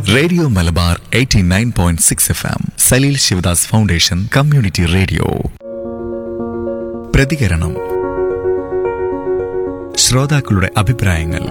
Radio Malabar 89.6 point six F M Saleel Shivadas foundation community radio പ്രതികരണം ശ്രോതാക്കളുടെ അഭിപ്രായങ്ങൾ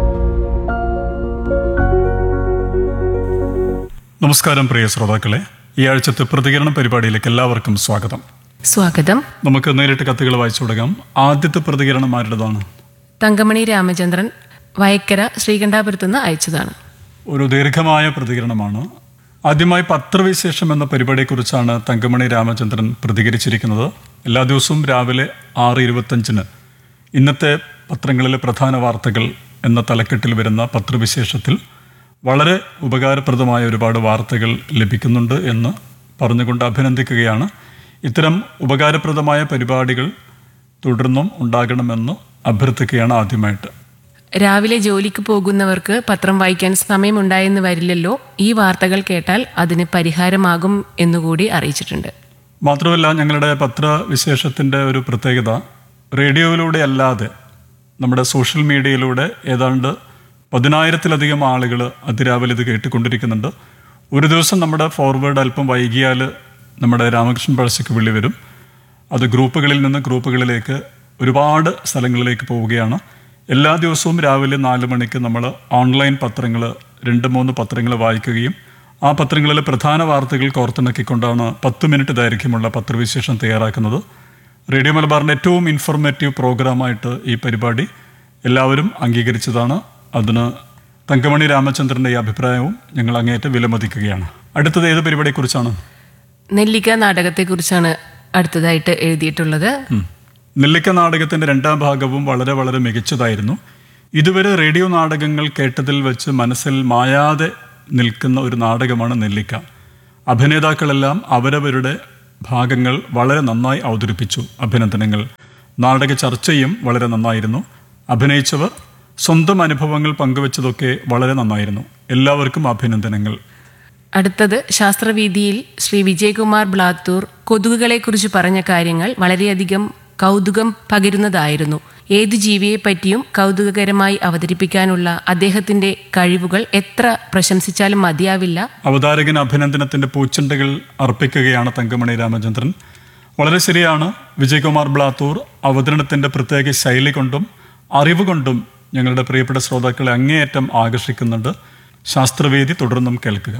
നമസ്കാരം പ്രിയ ശ്രോതാക്കളെ ഈ ആഴ്ചത്തെ പ്രതികരണ പരിപാടിയിലേക്ക് എല്ലാവർക്കും സ്വാഗതം സ്വാഗതം നമുക്ക് നേരിട്ട് കത്തുകൾ വായിച്ചു തുടങ്ങാം ആദ്യത്തെ പ്രതികരണം ആരുടേതാണ് തങ്കമണി രാമചന്ദ്രൻ വയക്കര ശ്രീകണ്ഠാപുരത്ത് നിന്ന് അയച്ചതാണ് ഒരു ദീർഘമായ പ്രതികരണമാണ് ആദ്യമായി പത്രവിശേഷം എന്ന പരിപാടിയെക്കുറിച്ചാണ് തങ്കമണി രാമചന്ദ്രൻ പ്രതികരിച്ചിരിക്കുന്നത് എല്ലാ ദിവസവും രാവിലെ ആറ് ഇരുപത്തഞ്ചിന് ഇന്നത്തെ പത്രങ്ങളിലെ പ്രധാന വാർത്തകൾ എന്ന തലക്കെട്ടിൽ വരുന്ന പത്രവിശേഷത്തിൽ വളരെ ഉപകാരപ്രദമായ ഒരുപാട് വാർത്തകൾ ലഭിക്കുന്നുണ്ട് എന്ന് പറഞ്ഞുകൊണ്ട് അഭിനന്ദിക്കുകയാണ് ഇത്തരം ഉപകാരപ്രദമായ പരിപാടികൾ തുടർന്നും ഉണ്ടാകണമെന്ന് അഭ്യർത്ഥിക്കുകയാണ് ആദ്യമായിട്ട് രാവിലെ ജോലിക്ക് പോകുന്നവർക്ക് പത്രം വായിക്കാൻ സമയമുണ്ടായെന്ന് വരില്ലല്ലോ ഈ വാർത്തകൾ കേട്ടാൽ അതിന് പരിഹാരമാകും എന്നുകൂടി അറിയിച്ചിട്ടുണ്ട് മാത്രമല്ല ഞങ്ങളുടെ പത്രവിശേഷത്തിൻ്റെ ഒരു പ്രത്യേകത റേഡിയോയിലൂടെ അല്ലാതെ നമ്മുടെ സോഷ്യൽ മീഡിയയിലൂടെ ഏതാണ്ട് പതിനായിരത്തിലധികം ആളുകൾ അതിരാവിലെ ഇത് കേട്ടുകൊണ്ടിരിക്കുന്നുണ്ട് ഒരു ദിവസം നമ്മുടെ ഫോർവേഡ് അല്പം വൈകിയാൽ നമ്മുടെ രാമകൃഷ്ണൻ പഴശ്ശിക്ക് വിളി വരും അത് ഗ്രൂപ്പുകളിൽ നിന്ന് ഗ്രൂപ്പുകളിലേക്ക് ഒരുപാട് സ്ഥലങ്ങളിലേക്ക് പോവുകയാണ് എല്ലാ ദിവസവും രാവിലെ നാല് മണിക്ക് നമ്മൾ ഓൺലൈൻ പത്രങ്ങൾ രണ്ട് മൂന്ന് പത്രങ്ങൾ വായിക്കുകയും ആ പത്രങ്ങളിലെ പ്രധാന വാർത്തകൾ കോർത്തിണക്കിക്കൊണ്ടാണ് പത്ത് മിനിറ്റ് ദൈർഘ്യമുള്ള പത്രവിശേഷം തയ്യാറാക്കുന്നത് റേഡിയോ മലബാറിൻ്റെ ഏറ്റവും ഇൻഫോർമേറ്റീവ് പ്രോഗ്രാമായിട്ട് ഈ പരിപാടി എല്ലാവരും അംഗീകരിച്ചതാണ് അതിന് തങ്കമണി രാമചന്ദ്രൻ്റെ ഈ അഭിപ്രായവും ഞങ്ങൾ അങ്ങേയറ്റം വിലമതിക്കുകയാണ് അടുത്തത് ഏത് പരിപാടിയെക്കുറിച്ചാണ് നെല്ലിക്ക നാടകത്തെക്കുറിച്ചാണ് അടുത്തതായിട്ട് എഴുതിയിട്ടുള്ളത് ഉം. നെല്ലിക്ക നാടകത്തിന്റെ രണ്ടാം ഭാഗവും വളരെ വളരെ മികച്ചതായിരുന്നു ഇതുവരെ റേഡിയോ നാടകങ്ങൾ കേട്ടതിൽ വെച്ച് മനസ്സിൽ മായാതെ നിൽക്കുന്ന ഒരു നാടകമാണ് നെല്ലിക്ക അഭിനേതാക്കളെല്ലാം അവരവരുടെ ഭാഗങ്ങൾ വളരെ നന്നായി അവതരിപ്പിച്ചു അഭിനന്ദനങ്ങൾ നാടക ചർച്ചയും വളരെ നന്നായിരുന്നു അഭിനയിച്ചവർ സ്വന്തം അനുഭവങ്ങൾ പങ്കുവച്ചതൊക്കെ വളരെ നന്നായിരുന്നു എല്ലാവർക്കും അഭിനന്ദനങ്ങൾ അടുത്തത് ശാസ്ത്രവീതിയിൽ ശ്രീ വിജയകുമാർ ബ്ലാത്തൂർ കൊതുകുകളെക്കുറിച്ച് പറഞ്ഞ കാര്യങ്ങൾ വളരെയധികം കൗതുകം പകരുന്നതായിരുന്നു ഏതു ജീവിയെ പറ്റിയും കൗതുകകരമായി അവതരിപ്പിക്കാനുള്ള അദ്ദേഹത്തിന്റെ കഴിവുകൾ എത്ര പ്രശംസിച്ചാലും മതിയാവില്ല അവതാരകൻ അഭിനന്ദനത്തിന്റെ പൂച്ചെണ്ടകൾ അർപ്പിക്കുകയാണ് തങ്കമണി രാമചന്ദ്രൻ വളരെ ശരിയാണ് വിജയകുമാർ ബ്ലാത്തൂർ അവതരണത്തിന്റെ പ്രത്യേക ശൈലി കൊണ്ടും അറിവ് കൊണ്ടും ഞങ്ങളുടെ പ്രിയപ്പെട്ട ശ്രോതാക്കളെ അങ്ങേയറ്റം ആകർഷിക്കുന്നുണ്ട് ശാസ്ത്രവേദി തുടർന്നും കേൾക്കുക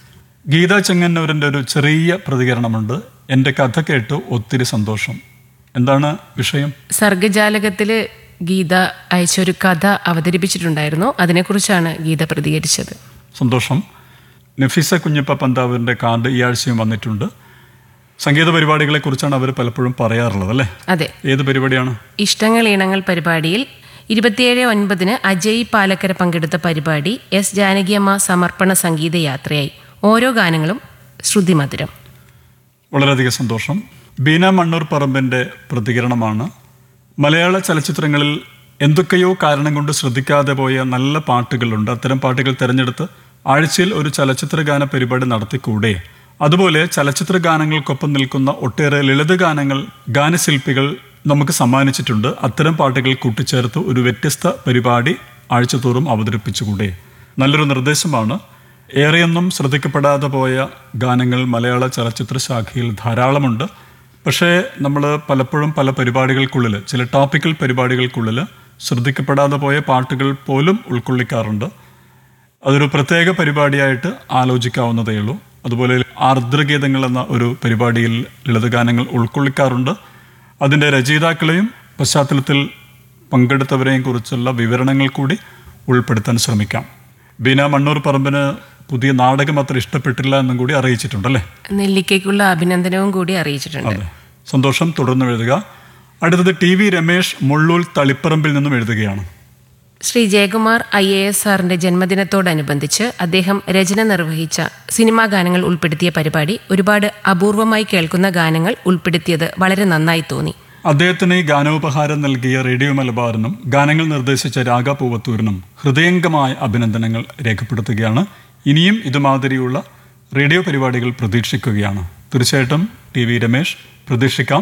ഗീത ചെങ്ങന്നൂരിൻ്റെ ഒരു ചെറിയ പ്രതികരണമുണ്ട് എൻ്റെ കഥ കേട്ട് ഒത്തിരി സന്തോഷം എന്താണ് വിഷയം സർഗജാലകത്തില് ഗീത അയച്ച ഒരു കഥ അവതരിപ്പിച്ചിട്ടുണ്ടായിരുന്നു അതിനെക്കുറിച്ചാണ് ഗീത പ്രതികരിച്ചത് സന്തോഷം നഫീസ കുഞ്ഞപ്പ പന്താവിൻ്റെ കാർഡ് ഈ ആഴ്ചയും വന്നിട്ടുണ്ട് സംഗീത പരിപാടികളെക്കുറിച്ചാണ് അവർ പലപ്പോഴും പറയാറുള്ളത് അല്ലേ അതെ ഏത് പരിപാടിയാണ് ഇഷ്ടങ്ങൾ ഇണങ്ങൾ പരിപാടിയിൽ ഇരുപത്തിയേഴ് ഒൻപതിന് അജയ് പാലക്കര പങ്കെടുത്ത പരിപാടി എസ് ജാനകിയമ്മ സമർപ്പണ സംഗീത യാത്രയായി ഓരോ ഗാനങ്ങളും ശ്രുതിമധുരം വളരെയധികം സന്തോഷം ബീന മണ്ണൂർ പറമ്പിൻ്റെ പ്രതികരണമാണ് മലയാള ചലച്ചിത്രങ്ങളിൽ എന്തൊക്കെയോ കാരണം കൊണ്ട് ശ്രദ്ധിക്കാതെ പോയ നല്ല പാട്ടുകളുണ്ട് അത്തരം പാട്ടുകൾ തിരഞ്ഞെടുത്ത് ആഴ്ചയിൽ ഒരു ചലച്ചിത്ര ഗാന പരിപാടി നടത്തിക്കൂടെ അതുപോലെ ചലച്ചിത്ര ഗാനങ്ങൾക്കൊപ്പം നിൽക്കുന്ന ഒട്ടേറെ ലളിത ഗാനങ്ങൾ ഗാനശില്പികൾ നമുക്ക് സമ്മാനിച്ചിട്ടുണ്ട് അത്തരം പാട്ടുകൾ കൂട്ടിച്ചേർത്ത് ഒരു വ്യത്യസ്ത പരിപാടി ആഴ്ചതോറും അവതരിപ്പിച്ചുകൂടെ നല്ലൊരു നിർദ്ദേശമാണ് ഏറെയൊന്നും ശ്രദ്ധിക്കപ്പെടാതെ പോയ ഗാനങ്ങൾ മലയാള ചലച്ചിത്ര ശാഖയിൽ ധാരാളമുണ്ട് പക്ഷേ നമ്മൾ പലപ്പോഴും പല പരിപാടികൾക്കുള്ളിൽ ചില ടോപ്പിക്കൽ പരിപാടികൾക്കുള്ളിൽ ശ്രദ്ധിക്കപ്പെടാതെ പോയ പാട്ടുകൾ പോലും ഉൾക്കൊള്ളിക്കാറുണ്ട് അതൊരു പ്രത്യേക പരിപാടിയായിട്ട് ആലോചിക്കാവുന്നതേ ഉള്ളൂ അതുപോലെ ആർദ്രഗീതങ്ങൾ എന്ന ഒരു പരിപാടിയിൽ ലളിതഗാനങ്ങൾ ഉൾക്കൊള്ളിക്കാറുണ്ട് അതിൻ്റെ രചയിതാക്കളെയും പശ്ചാത്തലത്തിൽ പങ്കെടുത്തവരെയും കുറിച്ചുള്ള വിവരണങ്ങൾ കൂടി ഉൾപ്പെടുത്താൻ ശ്രമിക്കാം ബീന മണ്ണൂർ പറമ്പിന് പുതിയ നാടകം അത്ര ഇഷ്ടപ്പെട്ടില്ല എന്നും കൂടി അറിയിച്ചിട്ടുണ്ടല്ലേ നെല്ലിക്കയ്ക്കുള്ള അഭിനന്ദനവും കൂടി അറിയിച്ചിട്ടുണ്ട് അതെ സന്തോഷം തുടർന്ന് എഴുതുക അടുത്തത് ടി വി രമേശ് മുള്ളൂൽ തളിപ്പറമ്പിൽ നിന്നും എഴുതുകയാണ് Shri Jayakumar I A S സാറിന്റെ ജന്മദിനത്തോടനുബന്ധിച്ച് അദ്ദേഹം രചന നിർവഹിച്ച സിനിമാ ഗാനങ്ങൾ ഉൾപ്പെടുത്തിയ പരിപാടി ഒരുപാട് അപൂർവമായി കേൾക്കുന്ന ഗാനങ്ങൾ ഉൾപ്പെടുത്തിയത് വളരെ നന്നായി തോന്നി അദ്ദേഹത്തിന് ഈ ഗാനോപഹാരം നൽകിയ റേഡിയോ മലബാറിനും ഗാനങ്ങൾ നിർദ്ദേശിച്ച രാഗ പൂവത്തൂരിനും ഹൃദയംഗമായ അഭിനന്ദനങ്ങൾ രേഖപ്പെടുത്തുകയാണ് ഇനിയും ഇതുമാതിരിയുള്ള റേഡിയോ പരിപാടികൾ പ്രതീക്ഷിക്കുകയാണ് തീർച്ചയായിട്ടും ടി വി രമേശ് പ്രതീക്ഷിക്കാം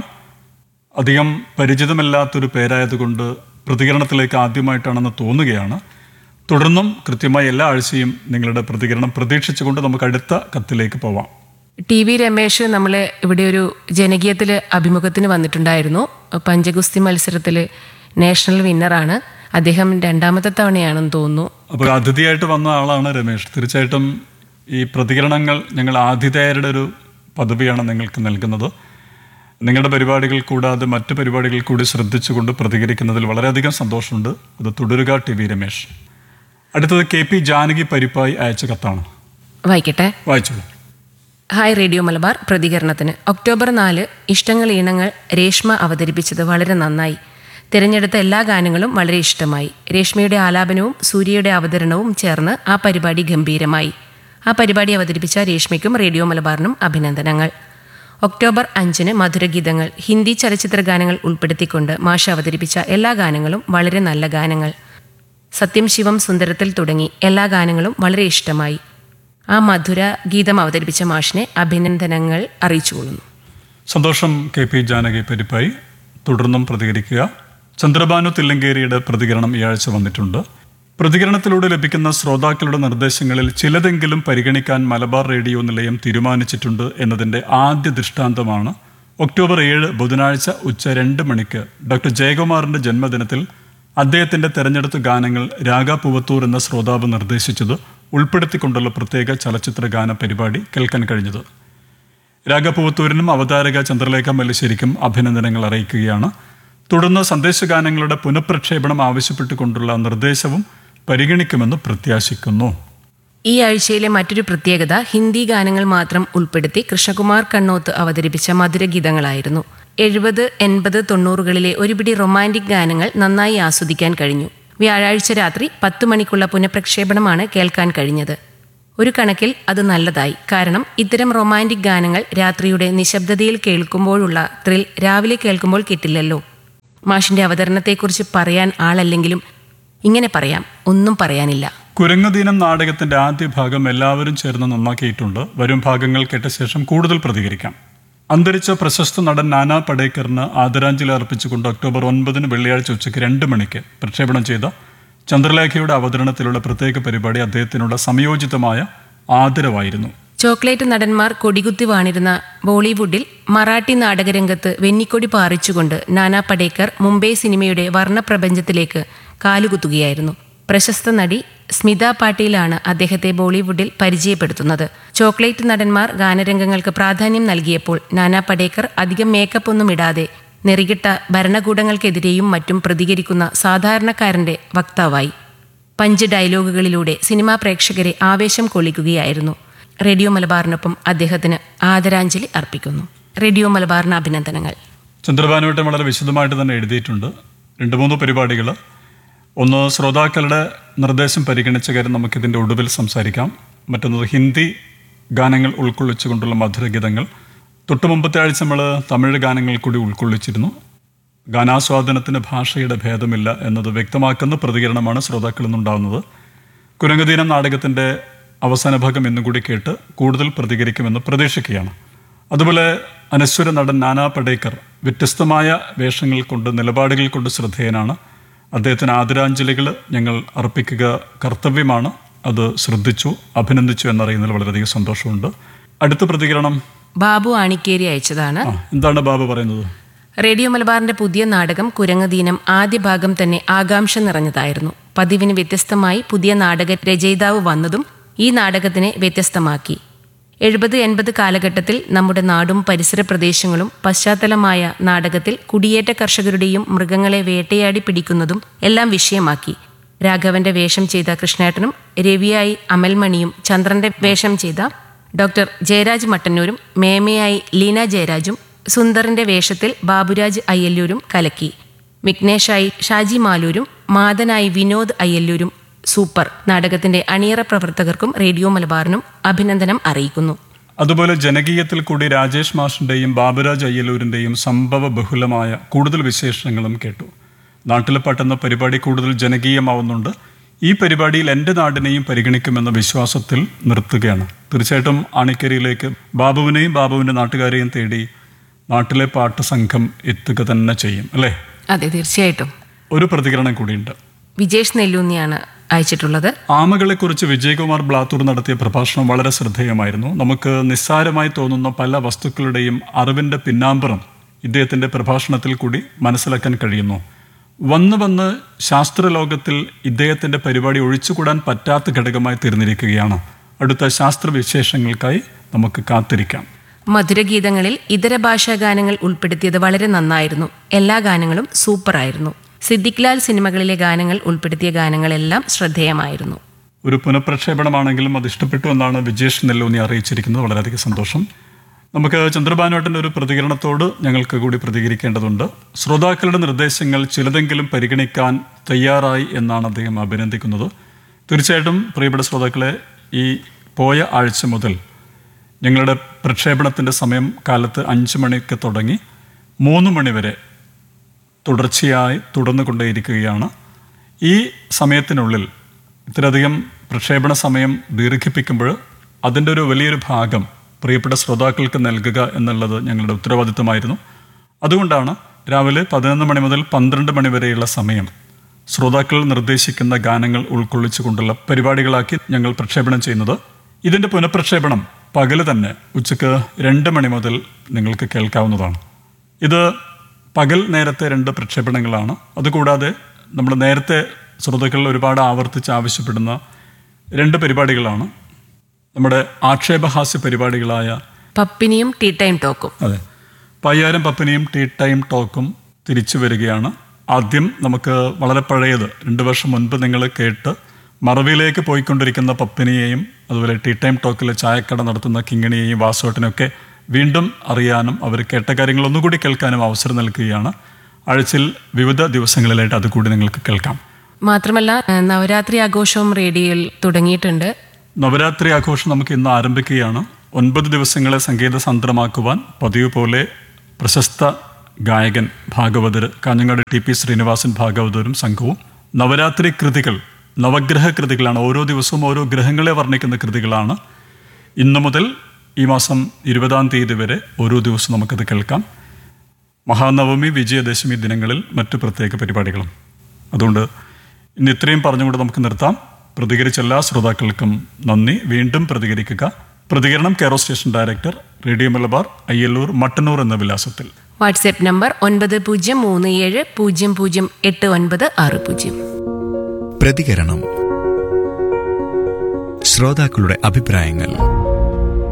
അധികം പരിചിതമല്ലാത്തൊരു പേരായതുകൊണ്ട് പ്രതികരണത്തിലേക്ക് ആദ്യമായിട്ടാണെന്ന് തോന്നുകയാണ് തുടർന്നും കൃത്യമായി എല്ലാ ആഴ്ചയും നിങ്ങളുടെ പ്രതികരണം പ്രതീക്ഷിച്ചുകൊണ്ട് നമുക്ക് അടുത്ത കത്തിലേക്ക് പോവാം ടി വി രമേശ് നമ്മൾ ഇവിടെ ഒരു ജനകീയത്തിൽ അഭിമുഖത്തിന് വന്നിട്ടുണ്ടായിരുന്നു പഞ്ചഗുസ്തി മത്സരത്തിൽ നാഷണൽ വിന്നറാണ് അദ്ദേഹം രണ്ടാമത്തെ തവണയാണെന്ന് തോന്നുന്നു അപ്പോൾ അതിഥിയായിട്ട് വന്ന ആളാണ് രമേഷ് തീർച്ചയായിട്ടും ഈ പ്രതികരണങ്ങൾ ഞങ്ങൾ ആതിഥേയരുടെ ഒരു പദവിയാണ് നിങ്ങൾക്ക് നൽകുന്നത് നിങ്ങളുടെ പരിപാടികൾ കൂടാതെ മറ്റ് പരിപാടികൾ കൂടി ശ്രദ്ധിച്ചുകൊണ്ട് പ്രതികരിക്കുന്നതിൽ വളരെയധികം സന്തോഷമുണ്ട് അത് തുടരുക ടി വി രമേഷ് അടുത്തത് കെ പി ജാനകി പരിപ്പായി അയച്ച കത്താണ് വായിക്കട്ടെ വായിച്ചോളൂ ഹായ് റേഡിയോ മലബാർ പ്രതികരണത്തിന് ഒക്ടോബർ നാല് ഇഷ്ടങ്ങൾ ഈണങ്ങൾ രേഷ്മ അവതരിപ്പിച്ചത് വളരെ നന്നായി തിരഞ്ഞെടുത്ത എല്ലാ ഗാനങ്ങളും വളരെ ഇഷ്ടമായി രേഷ്മയുടെ ആലാപനവും സൂര്യയുടെ അവതരണവും ചേർന്ന് ആ പരിപാടി ഗംഭീരമായി ആ പരിപാടി അവതരിപ്പിച്ച രേഷ്മയ്ക്കും റേഡിയോ മലബാറിനും അഭിനന്ദനങ്ങൾ ഒക്ടോബർ അഞ്ചിന് മധുരഗീതങ്ങൾ ഹിന്ദി ചലച്ചിത്ര ഗാനങ്ങൾ ഉൾപ്പെടുത്തിക്കൊണ്ട് മാഷ അവതരിപ്പിച്ച എല്ലാ ഗാനങ്ങളും വളരെ നല്ല ഗാനങ്ങൾ സത്യം ശിവം സുന്ദരത്തിൽ തുടങ്ങി എല്ലാ ഗാനങ്ങളും വളരെ ഇഷ്ടമായി ആ മധുര ഗീതം അവതരിപ്പിച്ച മാഷിനെ അഭിനന്ദനങ്ങൾ അറിയിച്ചുകൊള്ളുന്നു സന്തോഷം കെ പി ജാനകി പരിപ്പായി തുടർന്നും പ്രതികരിക്കുക ചന്ദ്രബാനു തില്ലങ്കേരിയുടെ പ്രതികരണം ഈ ആഴ്ച വന്നിട്ടുണ്ട് പ്രതികരണത്തിലൂടെ ലഭിക്കുന്ന ശ്രോതാക്കളുടെ നിർദ്ദേശങ്ങളിൽ ചിലതെങ്കിലും പരിഗണിക്കാൻ മലബാർ റേഡിയോ നിലയം തീരുമാനിച്ചിട്ടുണ്ട് എന്നതിൻ്റെ ആദ്യ ദൃഷ്ടാന്തമാണ് ഒക്ടോബർ ഏഴ് ബുധനാഴ്ച ഉച്ച രണ്ട് മണിക്ക് ഡോക്ടർ ജയകുമാറിന്റെ ജന്മദിനത്തിൽ അദ്ദേഹത്തിന്റെ തെരഞ്ഞെടുത്ത ഗാനങ്ങൾ രാഗ പൂവത്തൂർ എന്ന ശ്രോതാവ് നിർദ്ദേശിച്ചത് ഉൾപ്പെടുത്തിക്കൊണ്ടുള്ള പ്രത്യേക ചലച്ചിത്ര ഗാന പരിപാടി കേൾക്കാൻ കഴിഞ്ഞത് രാഗപൂവത്തൂരിനും അവതാരക ചന്ദ്രലേഖ മല്ലിശ്ശേരിക്കും അഭിനന്ദനങ്ങൾ അറിയിക്കുകയാണ് തുടർന്ന് സന്ദേശഗാനങ്ങളുടെ പുനഃപ്രക്ഷേപണം ആവശ്യപ്പെട്ടുകൊണ്ടുള്ള നിർദ്ദേശവും പരിഗണിക്കുമെന്ന് പ്രത്യാശിക്കുന്നു ഈ ആഴ്ചയിലെ മറ്റൊരു പ്രത്യേകത ഹിന്ദി ഗാനങ്ങൾ മാത്രം ഉൾപ്പെടുത്തി കൃഷ്ണകുമാർ കണ്ണോത്ത് അവതരിപ്പിച്ച മധുരഗീതങ്ങളായിരുന്നു എഴുപത് എൺപത് തൊണ്ണൂറുകളിലെ ഒരുപിടി റൊമാൻറ്റിക് ഗാനങ്ങൾ നന്നായി ആസ്വദിക്കാൻ കഴിഞ്ഞു വ്യാഴാഴ്ച രാത്രി പത്തു മണിക്കുള്ള പുനഃപ്രക്ഷേപണമാണ് കേൾക്കാൻ കഴിഞ്ഞത് ഒരു കണക്കിൽ അത് നല്ലതായി കാരണം ഇത്തരം റൊമാൻറ്റിക് ഗാനങ്ങൾ രാത്രിയുടെ നിശബ്ദതയിൽ കേൾക്കുമ്പോഴുള്ള ത്രിൽ രാവിലെ കേൾക്കുമ്പോൾ കിട്ടില്ലല്ലോ മാഷിന്റെ അവതരണത്തെക്കുറിച്ച് പറയാൻ ആളല്ലെങ്കിലും ഇങ്ങനെ പറയാം ഒന്നും പറയാനില്ല കുരങ്ങുദീനം നാടകത്തിന്റെ ആദ്യ ഭാഗം എല്ലാവരും ചേർന്ന് നന്നാക്കിയിട്ടുണ്ട് വരും ഭാഗങ്ങൾ കേട്ട ശേഷം കൂടുതൽ പ്രതികരിക്കാം അന്തരിച്ച പ്രശസ്ത നടൻ നാനാ പടേക്കറിന് ആദരാഞ്ജലി അർപ്പിച്ചുകൊണ്ട് ഒക്ടോബർ ഒൻപതിന് വെള്ളിയാഴ്ച ഉച്ചയ്ക്ക് രണ്ട് മണിക്ക് പ്രക്ഷേപണം ചെയ്ത ചന്ദ്രലേഖയുടെ അവതരണത്തിലുള്ള പ്രത്യേക പരിപാടി അദ്ദേഹത്തിനുള്ള സംയോജിതമായ ആദരവായിരുന്നു ചോക്ലേറ്റ് നടന്മാർ കൊടികുത്തി വാണിരുന്ന ബോളിവുഡിൽ മറാഠി നാടകരംഗത്ത് വെന്നിക്കൊടി പാറിച്ചുകൊണ്ട് നാനാ പടേക്കർ മുംബൈ സിനിമയുടെ വർണ്ണപ്രപഞ്ചത്തിലേക്ക് കാലുകുത്തുകയായിരുന്നു പ്രശസ്ത നടി സ്മിത പാട്ടീലാണ് അദ്ദേഹത്തെ ബോളിവുഡിൽ പരിചയപ്പെടുത്തുന്നത് ചോക്ലേറ്റ് നടന്മാർ ഗാനരംഗങ്ങൾക്ക് പ്രാധാന്യം നൽകിയപ്പോൾ നാനാ പടേക്കർ അധികം മേക്കപ്പ് ഒന്നും ഇടാതെ നെറികിട്ട ഭരണകൂടങ്ങൾക്കെതിരെയും മറ്റും പ്രതികരിക്കുന്ന സാധാരണക്കാരന്റെ വക്താവായി പഞ്ച് ഡയലോഗുകളിലൂടെ സിനിമാ പ്രേക്ഷകരെ ആവേശം കൊള്ളിക്കുകയായിരുന്നു റേഡിയോ മലബാറിനൊപ്പം അദ്ദേഹത്തിന് ആദരാഞ്ജലി അർപ്പിക്കുന്നു റേഡിയോ മലബാറിന് അഭിനന്ദനങ്ങൾ ചന്ദ്രഭാനുവട്ടം വളരെ വിശദമായിട്ട് തന്നെ എഴുതിയിട്ടുണ്ട് രണ്ട് മൂന്ന് പരിപാടികൾ ഒന്ന് ശ്രോതാക്കളുടെ നിർദ്ദേശം പരിഗണിച്ച കാര്യം നമുക്കിതിൻ്റെ ഒടുവിൽ സംസാരിക്കാം മറ്റൊന്നത് ഹിന്ദി ഗാനങ്ങൾ ഉൾക്കൊള്ളിച്ചുകൊണ്ടുള്ള മധുരഗീതങ്ങൾ തൊട്ട് മുമ്പത്തെ ആഴ്ച നമ്മൾ തമിഴ് ഗാനങ്ങൾ കൂടി ഉൾക്കൊള്ളിച്ചിരുന്നു ഗാനാസ്വാദനത്തിന് ഭാഷയുടെ ഭേദമില്ല എന്നത് വ്യക്തമാക്കുന്ന പ്രതികരണമാണ് ശ്രോതാക്കളിൽ നിന്നുണ്ടാവുന്നത് കുരങ്ങദീനം നാടകത്തിൻ്റെ അവസാന ഭാഗം എന്നും കൂടി കേട്ട് കൂടുതൽ പ്രതികരിക്കുമെന്ന് പ്രതീക്ഷിക്കുകയാണ് അതുപോലെ അനശ്വര നടൻ നാനാ പടേക്കർ വ്യത്യസ്തമായ വേഷങ്ങൾ കൊണ്ട് നിലപാടുകൾ കൊണ്ട് ശ്രദ്ധേയനാണ് അദ്ദേഹത്തിന് ആദരാഞ്ജലികൾ ഞങ്ങൾ അർപ്പിക്കുക കർത്തവ്യമാണ് അത് ശ്രദ്ധിച്ചു അഭിനന്ദിച്ചു എന്നറിയുന്നതിൽ വളരെയധികം സന്തോഷമുണ്ട് അടുത്ത പ്രതികരണം ബാബു ആണിക്കേരി അയച്ചതാണ് ആ എന്താണ് ബാബു പറയുന്നത് റേഡിയോ മലബാറിന്റെ പുതിയ നാടകം കുരങ്ങദീനം ആദ്യ ഭാഗം തന്നെ ആകാംക്ഷ നിറഞ്ഞതായിരുന്നു പതിവിന് വ്യത്യസ്തമായി പുതിയ നാടക രചയിതാവ് വന്നതും ഈ നാടകത്തിനെ വ്യത്യസ്തമാക്കി എഴുപത് എൺപത് കാലഘട്ടത്തിൽ നമ്മുടെ നാടും പരിസര പ്രദേശങ്ങളും പശ്ചാത്തലമായ നാടകത്തിൽ കുടിയേറ്റ കർഷകരുടെയും മൃഗങ്ങളെ വേട്ടയാടി പിടിക്കുന്നതും എല്ലാം വിഷയമാക്കി രാഘവന്റെ വേഷം ചെയ്ത കൃഷ്ണേട്ടനും രവിയായി അമൽമണിയും ചന്ദ്രന്റെ വേഷം ചെയ്ത ഡോക്ടർ ജയരാജ് മട്ടന്നൂരും മേമയായി ലീന ജയരാജും സുന്ദറിന്റെ വേഷത്തിൽ ബാബുരാജ് അയ്യല്ലൂരും കലക്കി വിഘ്നേഷായി ഷാജി മാലൂരും മാതനായി വിനോദ് അയ്യല്ലൂരും സൂപ്പർ നാടകത്തിന്റെ അണിയറ പ്രവർത്തകർക്കും റേഡിയോ മലബാറിനും അഭിനന്ദനം അറിയിക്കുന്നു അതുപോലെ ജനകീയത്തിൽ കൂടി രാജേഷ് മാഷിന്റെയും ബാബുരാജ് അയ്യലൂരിന്റെയും സംഭവ ബഹുലമായ കൂടുതൽ വിശേഷങ്ങളും കേട്ടു നാട്ടിലെ പാട്ടെന്ന പരിപാടി കൂടുതൽ ജനകീയമാവുന്നുണ്ട് ഈ പരിപാടിയിൽ എൻ്റെ നാടിനെയും പരിഗണിക്കുമെന്ന വിശ്വാസത്തിൽ നിർത്തുകയാണ് തീർച്ചയായിട്ടും ആണിക്കരിയിലേക്ക് ബാബുവിനെയും ബാബുവിൻ്റെ നാട്ടുകാരെയും തേടി നാട്ടിലെ പാട്ട് സംഘം എത്തുക തന്നെ ചെയ്യും അല്ലേ അതെ തീർച്ചയായിട്ടും ഒരു പ്രതികരണം കൂടിയുണ്ട് വിജേഷ് നെല്ലൂന്നിയാണ് അയച്ചിട്ടുള്ളത് ആമകളെക്കുറിച്ച് വിജയകുമാർ ബ്ലാത്തൂർ നടത്തിയ പ്രഭാഷണം വളരെ ശ്രദ്ധേയമായിരുന്നു നമുക്ക് നിസ്സാരമായി തോന്നുന്ന പല വസ്തുക്കളുടെയും അറിവിന്റെ പിന്നാമ്പറം ഇദ്ദേഹത്തിന്റെ പ്രഭാഷണത്തിൽ കൂടി മനസ്സിലാക്കാൻ കഴിയുന്നു വന്ന് വന്ന് ശാസ്ത്രലോകത്തിൽ ഇദ്ദേഹത്തിന്റെ പരിപാടി ഒഴിച്ചുകൂടാൻ പറ്റാത്ത ഘടകമായി തീർന്നിരിക്കുകയാണ് അടുത്ത ശാസ്ത്രവിശേഷങ്ങൾക്കായി നമുക്ക് കാത്തിരിക്കാം മധുരഗീതങ്ങളിൽ ഇതര ഭാഷാ ഗാനങ്ങൾ ഉൾപ്പെടുത്തിയത് വളരെ നന്നായിരുന്നു എല്ലാ ഗാനങ്ങളും സൂപ്പറായിരുന്നു സിദ്ദിഖ് ലാൽ സിനിമകളിലെ ഗാനങ്ങൾ ഉൾപ്പെടുത്തിയ ഗാനങ്ങളെല്ലാം ശ്രദ്ധേയമായിരുന്നു ഒരു പുനഃപ്രക്ഷേപണമാണെങ്കിലും അത് ഇഷ്ടപ്പെട്ടു എന്നാണ് വിജേഷ് നെല്ലൂന്നി അറിയിച്ചിരിക്കുന്നത് വളരെയധികം സന്തോഷം നമുക്ക് ചന്ദ്രബാനുവേട്ടൻ്റെ ഒരു പ്രതികരണത്തോട് ഞങ്ങൾക്ക് കൂടി പ്രതികരിക്കേണ്ടതുണ്ട് ശ്രോതാക്കളുടെ നിർദ്ദേശങ്ങൾ ചിലതെങ്കിലും പരിഗണിക്കാൻ തയ്യാറായി എന്നാണ് അദ്ദേഹം അഭിനന്ദിക്കുന്നത് തീർച്ചയായിട്ടും പ്രിയപ്പെട്ട ശ്രോതാക്കളെ ഈ പോയ ആഴ്ച മുതൽ ഞങ്ങളുടെ പ്രക്ഷേപണത്തിൻ്റെ സമയം കാലത്ത് അഞ്ച് മണിക്ക് തുടങ്ങി മൂന്ന് മണി വരെ തുടർച്ചയായി തുടർന്നുകൊണ്ടേയിരിക്കുകയാണ് ഈ സമയത്തിനുള്ളിൽ ഇത്രയധികം പ്രക്ഷേപണ സമയം ദീർഘിപ്പിക്കുമ്പോൾ അതിൻ്റെ ഒരു വലിയൊരു ഭാഗം പ്രിയപ്പെട്ട ശ്രോതാക്കൾക്ക് നൽകുക എന്നുള്ളത് ഞങ്ങളുടെ ഉത്തരവാദിത്തമായിരുന്നു അതുകൊണ്ടാണ് രാവിലെ പതിനൊന്ന് മണി മുതൽ പന്ത്രണ്ട് മണി വരെയുള്ള സമയം ശ്രോതാക്കൾ നിർദ്ദേശിക്കുന്ന ഗാനങ്ങൾ ഉൾക്കൊള്ളിച്ചുകൊണ്ടുള്ള പരിപാടികളാക്കി ഞങ്ങൾ പ്രക്ഷേപണം ചെയ്യുന്നത് ഇതിൻ്റെ പുനഃപ്രക്ഷേപണം പകല് തന്നെ ഉച്ചയ്ക്ക് രണ്ട് മണി മുതൽ നിങ്ങൾക്ക് കേൾക്കാവുന്നതാണ് ഇത് പകൽ നേരത്തെ രണ്ട് പ്രക്ഷേപണങ്ങളാണ് അതുകൂടാതെ നമ്മൾ നേരത്തെ ശ്രോതാക്കൾ ഒരുപാട് ആവർത്തിച്ച് ആവശ്യപ്പെടുന്ന രണ്ട് പരിപാടികളാണ് നമ്മുടെ ആക്ഷേപഹാസ്യ പരിപാടികളായ പപ്പിനിയും ടീ ടൈം ടോക്കും അതെ പയ്യാരം പപ്പനിയും ടീ ടൈം ടോക്കും തിരിച്ചു വരികയാണ് ആദ്യം നമുക്ക് വളരെ പഴയത് രണ്ട് വർഷം മുൻപ് നിങ്ങൾ കേട്ട് മറവിയിലേക്ക് പോയിക്കൊണ്ടിരിക്കുന്ന പപ്പിനിയെയും അതുപോലെ ടീ ടൈം ടോക്കിലെ ചായക്കട നടത്തുന്ന കിങ്ങിണിയെയും വാസോട്ടിനെയൊക്കെ വീണ്ടും അറിയാനും അവർ കേട്ട കാര്യങ്ങൾ ഒന്നുകൂടി കേൾക്കാനും അവസരം നൽകുകയാണ് ആഴ്ചയിൽ വിവിധ ദിവസങ്ങളിലായിട്ട് അതുകൂടി നിങ്ങൾക്ക് കേൾക്കാം മാത്രമല്ല ഏഹ്, നവരാത്രി ആഘോഷവും റേഡിയോയിൽ തുടങ്ങിയിട്ടുണ്ട് നവരാത്രി ആഘോഷം നമുക്ക് ഇന്ന് ആരംഭിക്കുകയാണ് ഒൻപത് ദിവസങ്ങളെ സംഗീത സന്ത്രമാക്കുവാൻ പതിവ് പോലെ പ്രശസ്ത ഗായകൻ ഭാഗവതർ കാഞ്ഞങ്ങാട് ടി പി ശ്രീനിവാസൻ ഭാഗവതരും സംഘവും നവരാത്രി കൃതികൾ നവഗ്രഹ കൃതികളാണ് ഓരോ ദിവസവും ഓരോ ഗ്രഹങ്ങളെ വർണ്ണിക്കുന്ന കൃതികളാണ് ഇന്നു മുതൽ ഈ മാസം ഇരുപതാം തീയതി വരെ ഓരോ ദിവസവും നമുക്കത് കേൾക്കാം മഹാനവമി വിജയദശമി ദിനങ്ങളിൽ മറ്റു പ്രത്യേക പരിപാടികളും അതുകൊണ്ട് ഇന്ന് ഇത്രയും പറഞ്ഞുകൊണ്ട് നമുക്ക് നിർത്താം പ്രതികരിച്ച എല്ലാ ശ്രോതാക്കൾക്കും നന്ദി വീണ്ടും പ്രതികരിക്കുക പ്രതികരണം care of station director radio Malabar Ayyallur Mattannur എന്ന വിലാസത്തിൽ വാട്സ്ആപ്പ് നമ്പർ ഒൻപത് പൂജ്യം മൂന്ന് ഏഴ് പൂജ്യം പൂജ്യം എട്ട് ഒൻപത് ആറ് പൂജ്യം പ്രതികരണം ശ്രോതാക്കളുടെ അഭിപ്രായങ്ങൾ